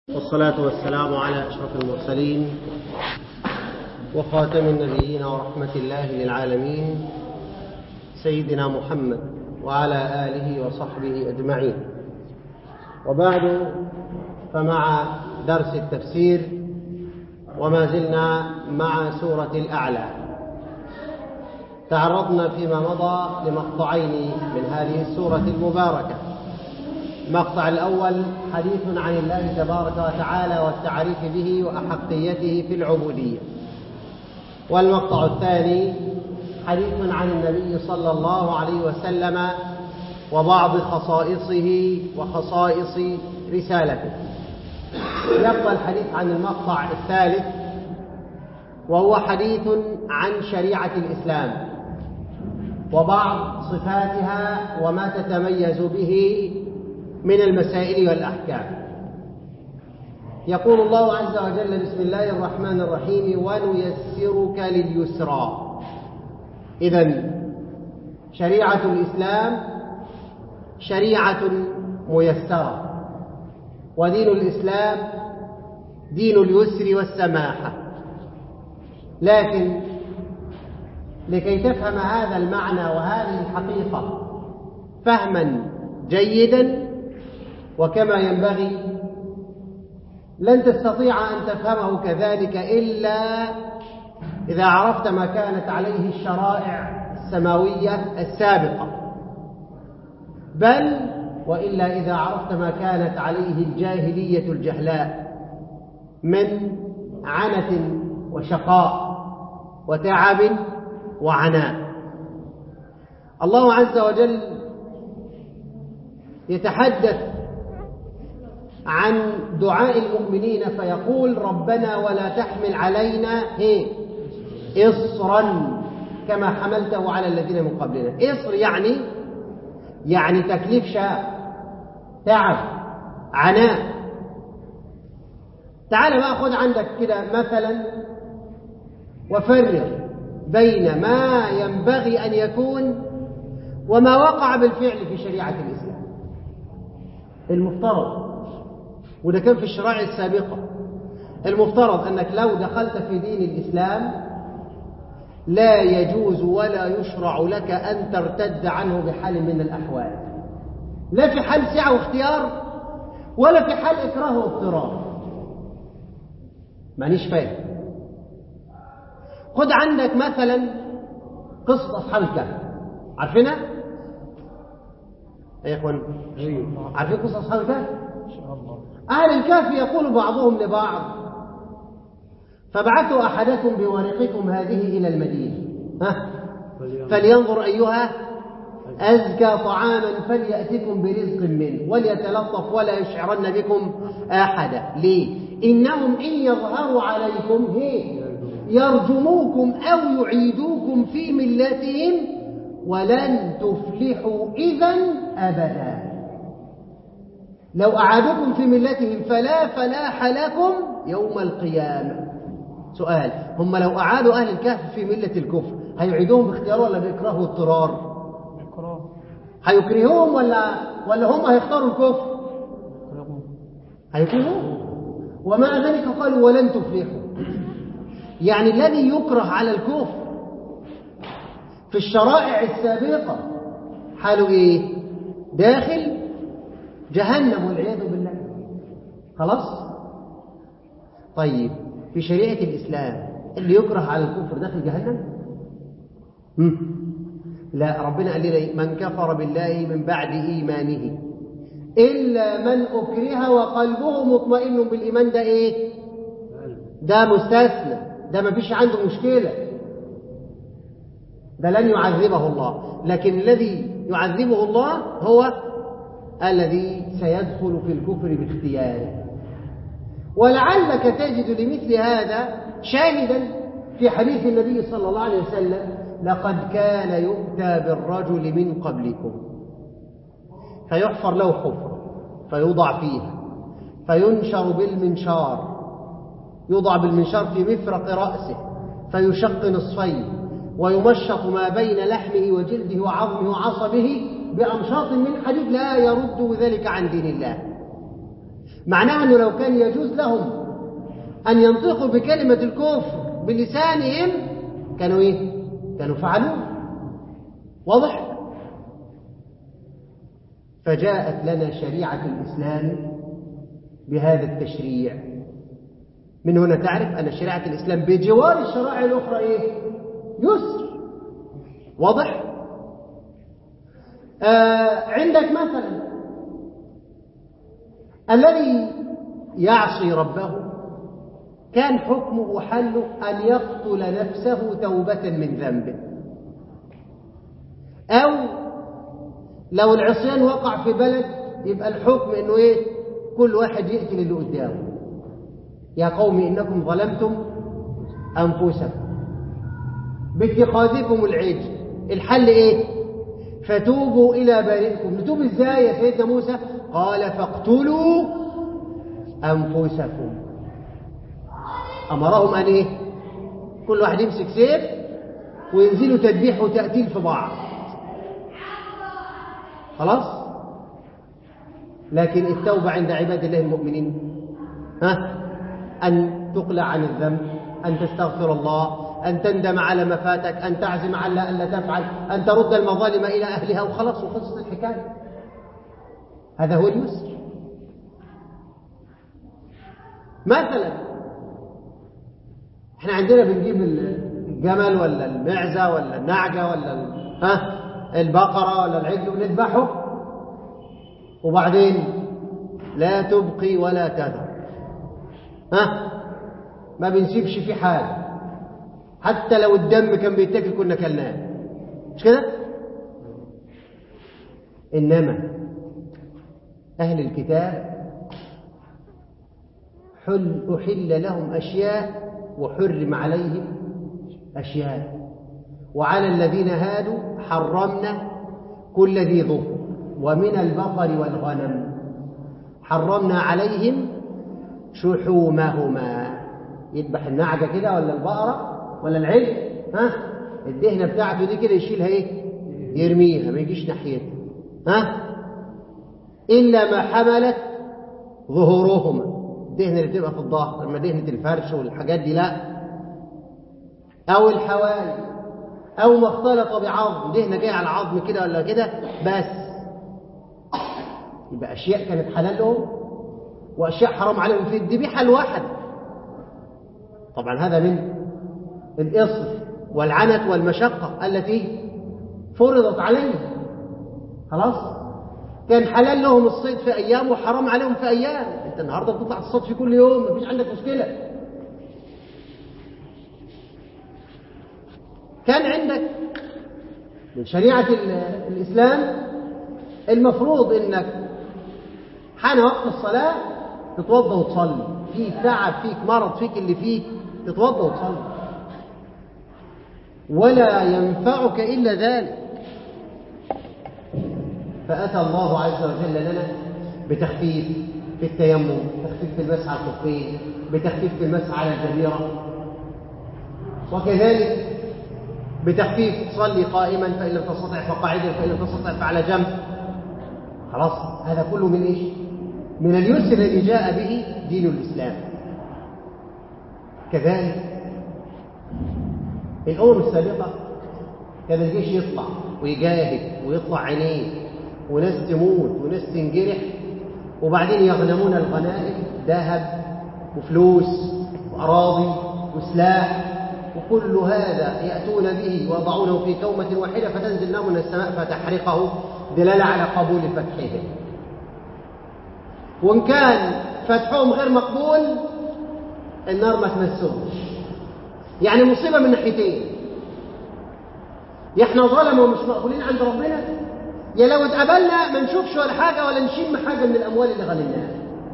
والصلاة والسلام على أشرف المرسلين وخاتم النبيين ورحمة الله للعالمين سيدنا محمد وعلى آله وصحبه أجمعين وبعد فمع درس التفسير وما زلنا مع سورة الأعلى تعرضنا فيما مضى لمقطعين من هذه السورة المباركة المقطع الأول حديث عن الله تبارك وتعالى والتعريف به وأحقيته في العبودية والمقطع الثاني حديث عن النبي صلى الله عليه وسلم وبعض خصائصه وخصائص رسالته يبقى الحديث عن المقطع الثالث وهو حديث عن شريعة الإسلام وبعض صفاتها وما تتميز به من المسائل والأحكام يقول الله عز وجل بسم الله الرحمن الرحيم ونيسرك لليسرى إذا شريعة الإسلام شريعة ميسرة ودين الإسلام دين اليسر والسماحة لكن لكي تفهم هذا المعنى وهذه الحقيقة فهما جيدا وكما ينبغي لن تستطيع أن تفهمه كذلك إلا إذا عرفت ما كانت عليه الشرائع السماوية السابقة بل وإلا إذا عرفت ما كانت عليه الجاهلية الجهلاء من عنة وشقاء وتعب وعناء الله عز وجل يتحدث عن دعاء المؤمنين فيقول ربنا ولا تحمل علينا إيه؟ إصرا كما حملته على الذين من قبلنا إصر يعني يعني تكليف شاء تعب عناء تعال بقى خد عندك كده مثلا وفرق بين ما ينبغي أن يكون وما وقع بالفعل في شريعة الإسلام المفترض وده كان في الشرائع السابقة المفترض أنك لو دخلت في دين الإسلام لا يجوز ولا يشرع لك أن ترتد عنه بحال من الأحوال لا في حال سعة واختيار ولا في حال إكراه واضطرار مانيش فاهم خد عندك مثلا قصة أصحاب الكهف عارفينها؟ يا إخوان عارفين قصة أصحاب الكهف؟ أهل الكهف يقول بعضهم لبعض فابعثوا أحدكم بورقكم هذه إلى المدينة ها؟ فلينظر أيها أزكى طعاما فليأتكم برزق منه وليتلطف ولا يشعرن بكم أحدا ليه؟ إنهم إن يظهروا عليكم هي يرجموكم أو يعيدوكم في ملتهم ولن تفلحوا إذا أبدا لو أعادوكم في ملتهم فلا فلاح لكم يوم القيامة سؤال هم لو أعادوا أهل الكهف في ملة الكفر هيعيدوهم باختيار ولا بإكراه واضطرار هيكرهوهم ولا ولا هم هيختاروا الكفر هيكرهوهم ومع ذلك قالوا ولن تفلحوا يعني الذي يكره على الكفر في الشرائع السابقة حاله ايه داخل جهنم والعياذ بالله خلاص طيب في شريعة الإسلام اللي يكره على الكفر داخل جهنم هم. لا ربنا قال لنا من كفر بالله من بعد إيمانه إلا من أكره وقلبه مطمئن بالإيمان ده إيه ده مستثنى ده ما فيش عنده مشكلة ده لن يعذبه الله لكن الذي يعذبه الله هو الذي سيدخل في الكفر باختياره ولعلك تجد لمثل هذا شاهدا في حديث النبي صلى الله عليه وسلم لقد كان يؤتى بالرجل من قبلكم فيحفر له حفرة فيوضع فيها فينشر بالمنشار يوضع بالمنشار في مفرق رأسه فيشق نصفين ويمشط ما بين لحمه وجلده وعظمه وعصبه بأمشاط من حديد لا يرد ذلك عن دين الله معناها أنه لو كان يجوز لهم أن ينطقوا بكلمة الكفر بلسانهم كانوا إيه؟ كانوا فعلوه واضح؟ فجاءت لنا شريعة الإسلام بهذا التشريع من هنا تعرف أن شريعة الإسلام بجوار الشرائع الأخرى إيه؟ يسر واضح؟ آه عندك مثلا الذي يعصي ربه كان حكمه حله أن يقتل نفسه توبة من ذنبه أو لو العصيان وقع في بلد يبقى الحكم انه ايه كل واحد يقتل اللي قدامه يا قوم انكم ظلمتم انفسكم باتخاذكم العجل الحل ايه فتوبوا الى بارئكم نتوب ازاي يا سيدنا موسى قال فاقتلوا انفسكم امرهم ان ايه كل واحد يمسك سيف وينزلوا تذبيح وتقتيل في بعض خلاص لكن التوبة عند عباد الله المؤمنين ها أن تقلع عن الذنب أن تستغفر الله أن تندم على ما فاتك أن تعزم على ألا تفعل أن ترد المظالم إلى أهلها وخلاص وخلصت الحكاية هذا هو اليسر مثلا احنا عندنا بنجيب الجمل ولا المعزة ولا النعجة ولا ها البقرة ولا العجل ونذبحه وبعدين لا تبقي ولا تذر ها ما بنسيبش فيه حاجة حتى لو الدم كان بيتاكل كنا كلناه مش كده إنما أهل الكتاب حل أحل لهم أشياء وحرم عليهم أشياء وعلى الذين هادوا حرمنا كل ذي ظفر ومن البقر والغنم حرمنا عليهم شحومهما يذبح النعجة كده ولا البقرة ولا العجل ها الدهنة بتاعته دي كده يشيلها ايه يرميها ما يجيش ناحيتها ها إلا ما حملت ظهورهما الدهنة اللي بتبقى في الظهر لما دهنة الفرش والحاجات دي لا أو الحوالي أو ما اختلط بعظم دهنة جاية على العظم كده ولا كده بس يبقى أشياء كانت حلال لهم وأشياء حرام عليهم في الذبيحة الواحد طبعا هذا من الإصر والعنت والمشقة التي فرضت عليهم خلاص كان حلال لهم الصيد في أيام وحرام عليهم في أيام أنت النهاردة بتطلع تصطاد في كل يوم مفيش عندك مشكلة كان عندك من شريعة الإسلام المفروض إنك حان وقت الصلاة تتوضى وتصلي فيك تعب فيك مرض فيك اللي فيك تتوضى وتصلي ولا ينفعك إلا ذلك فأتى الله عز وجل لنا بتخفيف في التيمم تخفيف في المسح على الخفين بتخفيف في المسح على الجبيرة وكذلك بتخفيف صلي قائما فإن لم تستطع فقاعدا فإن لم تستطع فعلى جنب خلاص هذا كله من ايش من اليسر الذي جاء به دين الإسلام كذلك الأمم السابقة كان الجيش يطلع ويجاهد ويطلع عينيه وناس تموت وناس تنجرح وبعدين يغنمون الغنائم ذهب وفلوس وأراضي وسلاح وكل هذا يأتون به ويضعونه في كومة واحدة فتنزل نار من السماء فتحرقه دلالة على قبول فتحهم وإن كان فتحهم غير مقبول النار ما تمسهمش يعني مصيبة من ناحيتين يا احنا ظلموا ومش مقبولين عند ربنا يا لو اتقبلنا ما نشوفش ولا حاجة ولا نشم حاجة من الأموال اللي غنمناها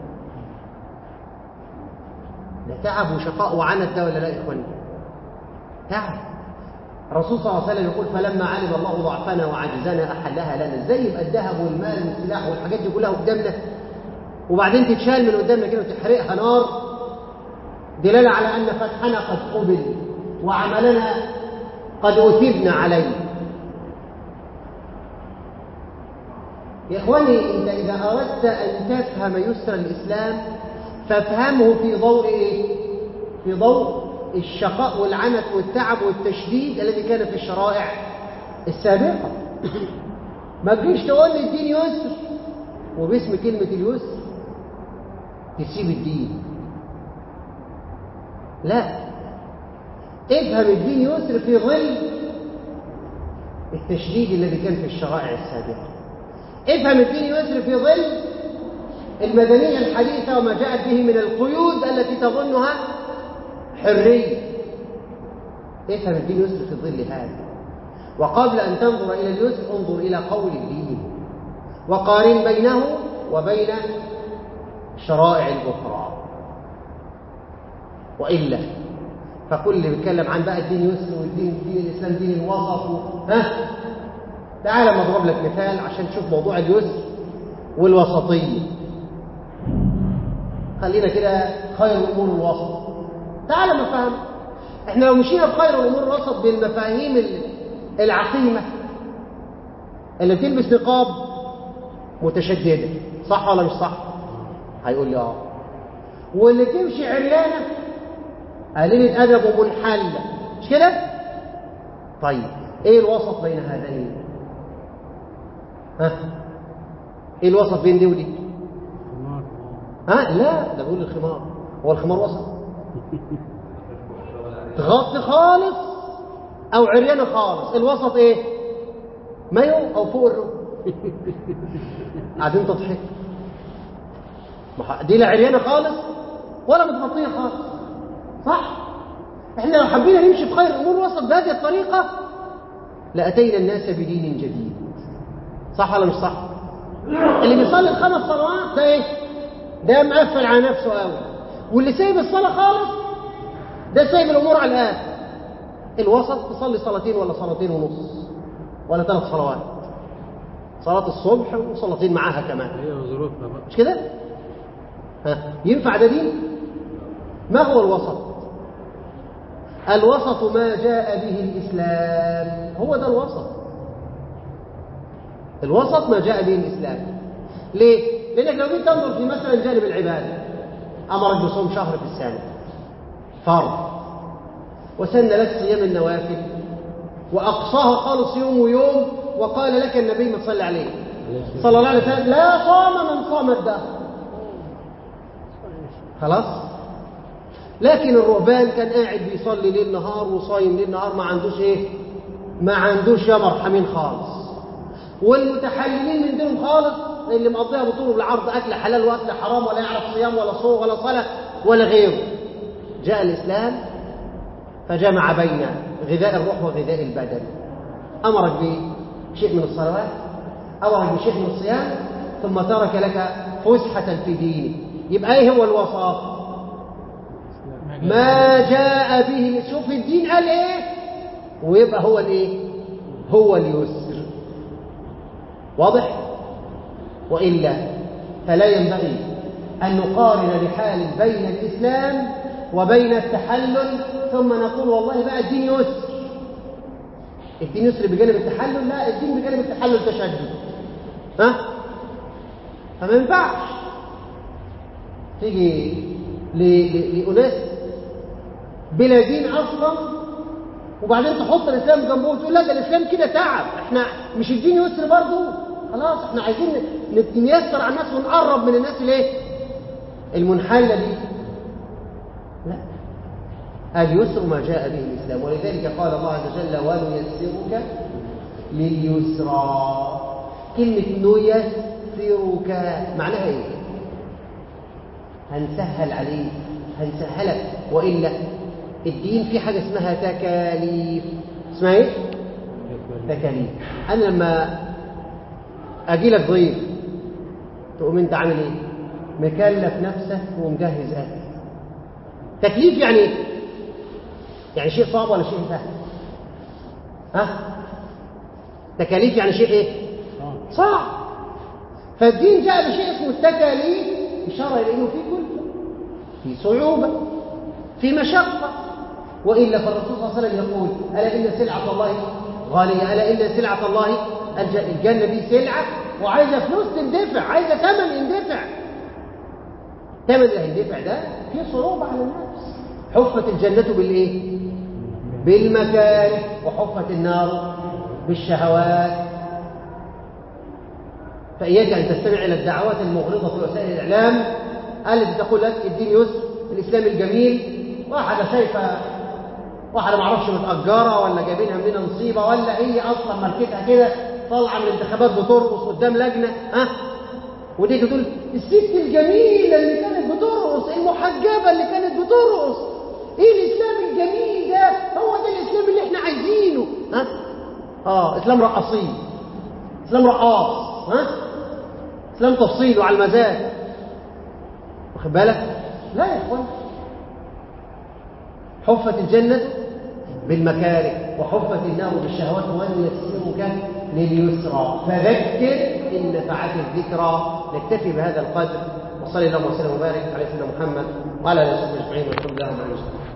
ده تعب وشقاء وعنت ده ولا لا يا إخواني تعب الرسول صلى الله عليه وسلم يقول فلما علم الله ضعفنا وعجزنا أحلها لنا ازاي يبقى الذهب والمال والسلاح والحاجات دي كلها قدامنا وبعدين تتشال من قدامنا كده وتحرقها نار دلالة على أن فتحنا قد قبل وعملنا قد أثبنا عليه يا إخواني أنت إذا أردت أن تفهم يسر الإسلام فافهمه في ضوء إيه؟ في ضوء الشقاء والعنت والتعب والتشديد الذي كان في الشرائع السابقة ما تجيش تقول لي الدين يسر وباسم كلمة اليسر تسيب الدين لا افهم الدين يسر في ظل التشديد الذي كان في الشرائع السابقة افهم الدين يسر في ظل المدنية الحديثة وما جاءت به من القيود التي تظنها حرية افهم الدين يسر في ظل هذا وقبل أن تنظر إلى اليسر انظر إلى قول الدين وقارن بينه وبين الشرائع الأخرى وإلا فكل اللي بيتكلم عن بقى الدين يسر والدين دين الإسلام دين الوسط ها تعال ما اضرب لك مثال عشان تشوف موضوع اليسر والوسطية خلينا كده خير الأمور الوسط تعال ما فهم احنا لو مشينا بخير الأمور الوسط بالمفاهيم العقيمة اللي بتلبس نقاب متشددة صح ولا مش صح هيقول لي اه واللي تمشي عريانة قليلة أدب ومنحلة مش كده طيب ايه الوسط بين هذين ها ايه الوسط بين دي ودي ها لا ده بيقول الخمار هو الخمار وسط تغطي خالص او عريانه خالص الوسط ايه مايو او فوق الركب قاعدين تضحك دي لا عريانه خالص ولا متغطيه خالص صح احنا لو حبينا نمشي بخير الامور وسط بهذه الطريقه لاتينا الناس بدين جديد صح ولا مش صح اللي بيصلي الخمس صلوات ده ايه ده مقفل على نفسه قوي واللي سايب الصلاه خالص ده سايب الامور على الاخر الوسط تصلي صلاتين ولا صلاتين ونص ولا ثلاث صلوات صلاة الصبح وصلاتين معاها كمان مش كده ها ينفع ده دين ما هو الوسط الوسط ما جاء به الإسلام هو ده الوسط الوسط ما جاء به الإسلام ليه؟ لأنك لو جيت تنظر في مثلا جانب العبادة أمرك بصوم شهر في السنة فرض وسن لك صيام النوافل وأقصاها خالص يوم ويوم وقال لك النبي ما تصلي عليه صلى الله عليه وسلم لا صام من صام الدهر خلاص لكن الرهبان كان قاعد بيصلي ليل نهار وصايم ليل نهار ما عندوش ايه ما عندوش يا مرحمين خالص والمتحللين من دينهم خالص اللي مقضيها بطول بالعرض اكل حلال واكل حرام ولا يعرف صيام ولا صوم ولا صلاه ولا غيره جاء الاسلام فجمع بين غذاء الروح وغذاء البدن امرك بشيء من الصلوات امرك بشيء من الصيام ثم ترك لك فسحه في دينك يبقى ايه هو الوسط ما جاء به شوف الدين قال ايه ويبقى هو الايه هو اليسر واضح والا فلا ينبغي ان نقارن بحال بين الاسلام وبين التحلل ثم نقول والله بقى الدين يسر الدين يسر بجانب التحلل لا الدين بجانب التحلل تشدد ها فما ينفعش تيجي لأناس بلا دين أصلا وبعدين تحط الإسلام جنبه وتقول لا ده الإسلام كده تعب احنا مش الدين يسر برضه خلاص احنا عايزين نيسر على الناس ونقرب من الناس الايه المنحلة دي لا اليسر ما جاء به الإسلام ولذلك قال الله عز وجل ونيسرك لليسرى كلمة نيسرك معناها ايه هنسهل عليك هنسهلك وإلا الدين في حاجة اسمها تكاليف اسمها ايه تكاليف أنا لما أجي لك ضيف تقوم أنت عامل ايه مكلف نفسك ومجهز أهلك تكليف يعني ايه يعني شيء صعب ولا شيء سهل ها تكاليف يعني شيء ايه صعب فالدين جاء بشيء اسمه التكاليف إشارة إلى أنه في كل في صعوبة في مشقة وإلا فالرسول صلى الله عليه وسلم يقول ألا إن سلعة الله غالية ألا إن سلعة الله الجنة دي سلعة وعايزة فلوس تندفع عايزة ثمن يندفع ثمن اللي هيندفع ده فيه صعوبة على النفس حفت الجنة بالإيه؟ بالمكاره وحفت النار بالشهوات فإياك أن تستمع إلى الدعوات المغرضة في وسائل الإعلام التي تقول لك الدين يسر الإسلام الجميل واحدة شايفة واحدة معرفش متأجرة ولا جايبينها منين نصيبة ولا هي أصلا ماركتها كده طالعة من الانتخابات بترقص قدام لجنة ها وتيجي تقول الست الجميلة اللي كانت بترقص المحجبة اللي كانت بترقص ايه الإسلام الجميل ده هو ده الإسلام اللي احنا عايزينه ها اه إسلام رقاصين إسلام رقاص ها إسلام تفصيل وعلى المزاج واخد بالك لا يا اخوان حفت الجنة بالمكاره وحفت النار بالشهوات ونيسرك لليسرى فذكر إن نفعت الذكرى نكتفي بهذا القدر وصلى الله وسلم وبارك على سيدنا محمد وعلى اله وصحبه اجمعين والحمد لله رب العالمين